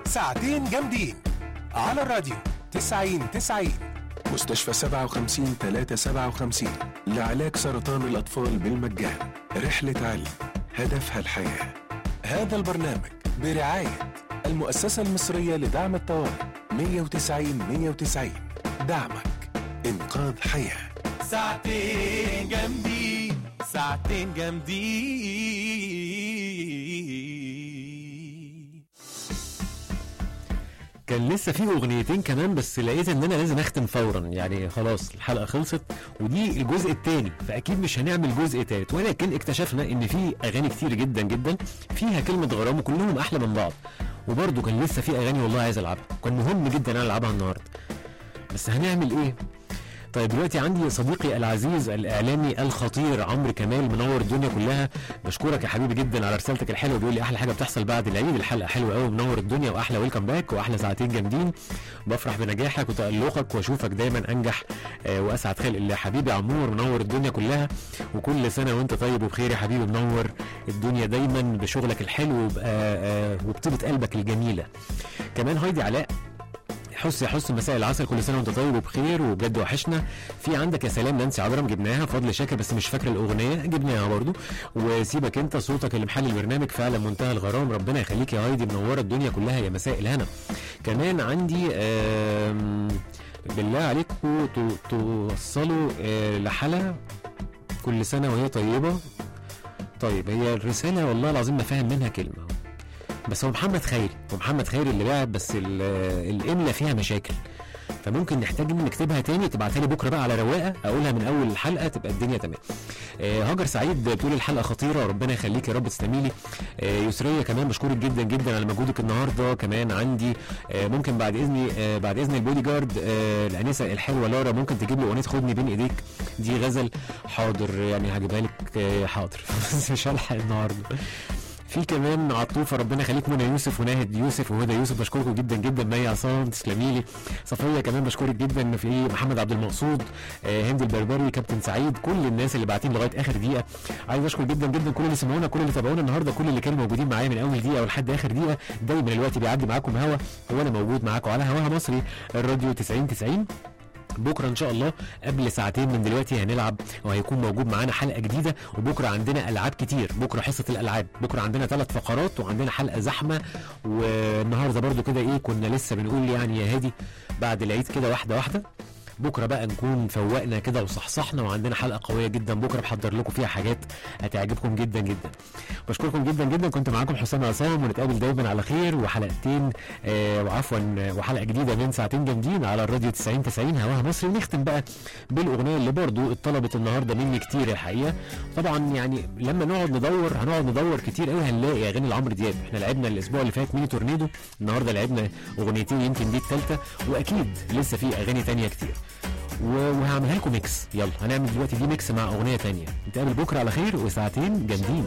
ساعتين جامدين على الراديو 90 90 مستشفى 57 357 لعلاج سرطان الأطفال بالمجان رحلة علم هدفها الحياة هذا البرنامج برعاية المؤسسة المصرية لدعم الطوارئ 190 190 دعمك إنقاذ حياة ساعتين جامدين ساعتين جامدين كان لسه في اغنيتين كمان بس لقيت ان انا لازم اختم فورا يعني خلاص الحلقه خلصت ودي الجزء الثاني فاكيد مش هنعمل جزء ثالث ولكن اكتشفنا ان في اغاني كتير جدا جدا فيها كلمه غرام وكلهم احلى من بعض وبرده كان لسه في اغاني والله عايز العبها كان مهم جدا انا العبها النهارده بس هنعمل ايه طيب دلوقتي عندي صديقي العزيز الاعلامي الخطير عمرو كمال منور الدنيا كلها بشكرك يا حبيبي جدا على رسالتك الحلوه بيقول لي احلى حاجه بتحصل بعد العيد الحلقه حلوه قوي منور الدنيا واحلى ويلكم باك واحلى ساعتين جامدين بفرح بنجاحك وتالقك واشوفك دايما انجح آه، واسعد خلق الله حبيبي عمور منور الدنيا كلها وكل سنه وانت طيب وبخير يا حبيبي منور الدنيا دايما بشغلك الحلو وب- آه، آه، وبطيبه قلبك الجميله كمان هايدي علاء حس يا حس مساء العسل كل سنه وانت طيب وبخير وبجد وحشنا في عندك يا سلام نانسي عجرم جبناها فضل شاكر بس مش فاكره الاغنيه جبناها برضو وسيبك انت صوتك اللي محل البرنامج فعلا منتهى الغرام ربنا يخليك يا هايدي منوره الدنيا كلها يا مساء الهنا كمان عندي آم، بالله عليكم تو- توصلوا آه، لحلا كل سنه وهي طيبه طيب هي الرساله والله العظيم ما فاهم منها كلمه بس هو محمد خيري ومحمد خيري اللي بعت بس ال- الاملا فيها مشاكل فممكن نحتاج ان نكتبها تاني تبعتها لي بكره بقى على رواقه اقولها من اول الحلقه تبقى الدنيا تمام آه هاجر سعيد بتقول الحلقه خطيره ربنا يخليك يا رب تسلمي لي آه يسريه كمان بشكرك جدا جدا على مجهودك النهارده كمان عندي آه ممكن بعد اذني آه بعد اذن البودي جارد آه الانسه الحلوه لارا ممكن تجيب لي اغنيه خدني بين ايديك دي غزل حاضر يعني هجيبها لك آه حاضر بس مش هلحق النهارده في كمان عطوفه ربنا يخليك منى يوسف وناهد يوسف وهدى يوسف بشكركم جدا جدا مي عصام تسلمي لي صفيه كمان بشكرك جدا في محمد عبد المقصود آه، هند البربري كابتن سعيد كل الناس اللي باعتين لغايه اخر دقيقه عايز اشكر جدا جدا كل اللي سمعونا كل اللي تابعونا النهارده كل اللي كانوا موجودين معايا من اول دقيقه ولحد اخر دقيقه دايما الوقت بيعدي معاكم هوا وانا موجود معاكم على هواها مصري الراديو 90 90 بكره ان شاء الله قبل ساعتين من دلوقتي هنلعب وهيكون موجود معانا حلقه جديده وبكره عندنا العاب كتير بكره حصه الالعاب بكره عندنا ثلاث فقرات وعندنا حلقه زحمه والنهارده برضو كده ايه كنا لسه بنقول يعني يا هادي بعد العيد كده واحده واحده بكره بقى نكون فوقنا كده وصحصحنا وعندنا حلقه قويه جدا بكره بحضر لكم فيها حاجات هتعجبكم جدا جدا بشكركم جدا جدا كنت معاكم حسام عصام ونتقابل دايما على خير وحلقتين آه وعفوا آه، وحلقه جديده من ساعتين جامدين على الراديو 90 90 هواها مصري ونختم بقى بالاغنيه اللي برضو اتطلبت النهارده مني كتير الحقيقه طبعا يعني لما نقعد ندور هنقعد ندور كتير قوي هنلاقي اغاني لعمرو دياب احنا لعبنا الاسبوع اللي فات ميني تورنيدو النهارده لعبنا اغنيتين يمكن دي الثالثه واكيد لسه في اغاني تانية كتير و- وهعملها لكم ميكس يلا هنعمل دلوقتي دي ميكس مع اغنيه تانية نتقابل بكره على خير وساعتين جامدين